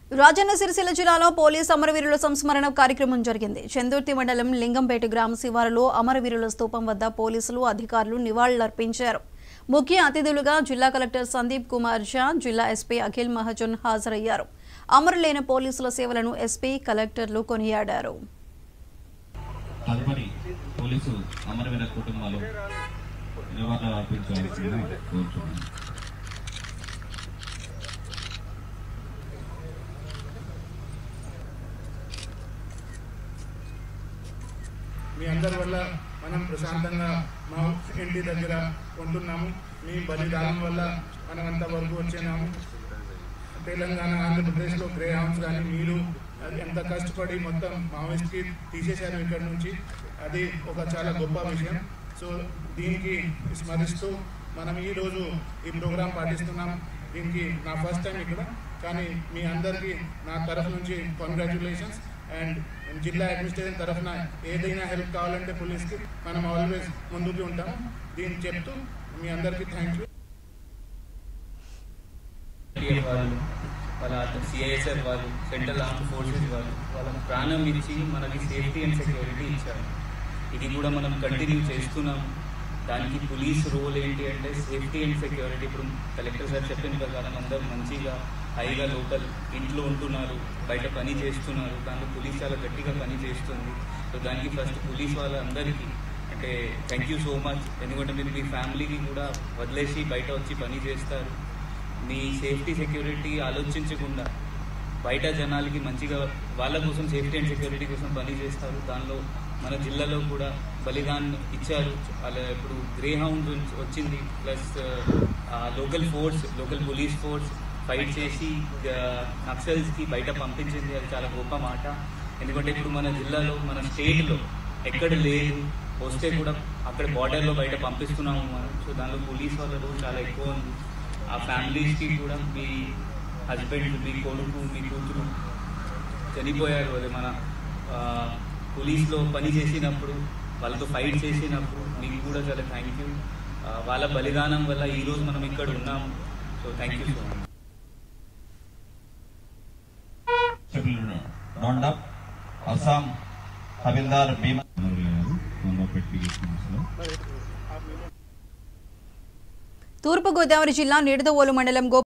రాజన్న సిరిసిల్ల జిల్లాలో పోలీస్ అమరవీరుల సంస్మరణ కార్యక్రమం జరిగింది చందుర్తి మండలం లింగంపేట గ్రామ శివారులో అమరవీరుల స్తూపం వద్ద పోలీసులు అధికారులు నివాళులర్పించారు ముఖ్య అతిథులుగా జిల్లా కలెక్టర్ సందీప్ కుమార్ ఝా జిల్లా ఎస్పీ అఖిల్ మహజన్ హాజరయ్యారు అమరులైన పోలీసుల సేవలను ఎస్పీ కలెక్టర్లు కొనియాడారు తదుపరి పోలీసు అమరవీర కుటుంబాలు నివాళులు అర్పించవలసిందిగా కోరుతున్నాను మీ అందరి వల్ల మనం ప్రశాంతంగా మా ఇంటి దగ్గర ఉంటున్నాము మీ బలిదానం వల్ల మనం అంతవరకు వచ్చినాము తెలంగాణ ఆంధ్రప్రదేశ్లో గ్రే హౌన్స్ కానీ మీరు ఎంత కష్టపడి మొత్తం మావోయిస్ట్కి తీసేశారు ఇక్కడ నుంచి అది ఒక చాలా గొప్ప విషయం సో దీనికి స్మరిస్తూ మనం ఈరోజు ఈ ప్రోగ్రాం పాటిస్తున్నాం దీనికి నా ఫస్ట్ టైం ఇక్కడ కానీ మీ అందరికీ నా తరఫు నుంచి కంగ్రాచులేషన్స్ అండ్ జిల్లా అడ్మినిస్ట్రేషన్ తరఫున ఏదైనా హెల్ప్ కావాలంటే పోలీస్కి మనం ఆల్వేస్ ముందుకు ఉంటాం దీన్ని చెప్తూ మీ అందరికీ థ్యాంక్ యూ సిఆర్పిఎఫ్ వాళ్ళు వాళ్ళ సిఐఎస్ఎఫ్ వాళ్ళు సెంట్రల్ ఆర్మ్ ఫోర్సెస్ వాళ్ళు వాళ్ళ ప్రాణం ఇచ్చి మనకి సేఫ్టీ అండ్ సెక్యూరిటీ ఇచ్చారు ఇది కూడా మనం కంటిన్యూ చేస్తున్నాం దానికి పోలీస్ రోల్ ఏంటి అంటే సేఫ్టీ అండ్ సెక్యూరిటీ ఇప్పుడు కలెక్టర్ సార్ చెప్పిన ప్రకారం అందరూ మంచిగా హైగా లోకల్ ఇంట్లో ఉంటున్నారు బయట పని చేస్తున్నారు దాంట్లో పోలీస్ చాలా గట్టిగా పని చేస్తుంది సో దానికి ఫస్ట్ పోలీస్ వాళ్ళందరికీ అంటే థ్యాంక్ యూ సో మచ్ ఎందుకంటే మీరు మీ ఫ్యామిలీకి కూడా వదిలేసి బయట వచ్చి పని చేస్తారు మీ సేఫ్టీ సెక్యూరిటీ ఆలోచించకుండా బయట జనాలకి మంచిగా వాళ్ళ కోసం సేఫ్టీ అండ్ సెక్యూరిటీ కోసం పని చేస్తారు దానిలో మన జిల్లాలో కూడా బలిదాన్ ఇచ్చారు అలా ఇప్పుడు గ్రే హౌండ్ వచ్చింది plus local force local police force fight చేసి నక్సల్స్కి బయట పంపించింది అది చాలా గొప్ప మాట ఎందుకంటే ఇప్పుడు మన జిల్లాలో మన స్టేట్లో ఎక్కడ లేదు వస్తే కూడా అక్కడ బార్డర్లో బయట పంపిస్తున్నాము మనం సో దానిలో పోలీస్ వాళ్ళ రోల్ చాలా ఎక్కువ ఉంది ఆ ఫ్యామిలీస్కి కూడా మీ హస్బెండ్ మీ కొడుకు మీ కూతురు చనిపోయారు అది మన ఆ, పోలీస్లో పని చేసినప్పుడు వాళ్ళతో ఫైట్ చేసినప్పుడు మీకు కూడా చాలా థ్యాంక్ యూ వాళ్ళ బలిదానం వల్ల ఈరోజు మనం ఇక్కడ ఉన్నాము so thank you so much చెప్పులను round up Assam havildar భీమా అమరులయ్యారు కొంగపెట్టి కేసులో తూర్పుగోదావరి జిల్లా నిడదవోలు మండలం గో